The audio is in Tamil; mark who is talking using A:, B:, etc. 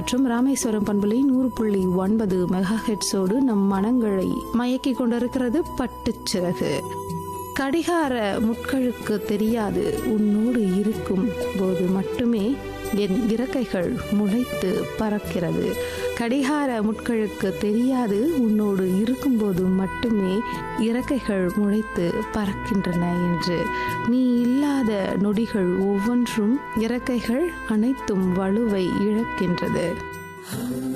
A: மற்றும் ராமேஸ்வரம் பண்புலை நூறு புள்ளி ஒன்பது மெகா ஹெட்ஸோடு நம் மனங்களை மயக்கிக் கொண்டிருக்கிறது பட்டுச்சிறகு கடிகார முட்களுக்கு தெரியாது உன்னோடு இருக்கும் போது மட்டுமே என் இறக்கைகள் முளைத்து பறக்கிறது கடிகார முட்களுக்கு தெரியாது உன்னோடு இருக்கும்போது மட்டுமே இறக்கைகள் முளைத்து பறக்கின்றன என்று நீ இல்லாத நொடிகள் ஒவ்வொன்றும் இறக்கைகள் அனைத்தும் வலுவை இழக்கின்றது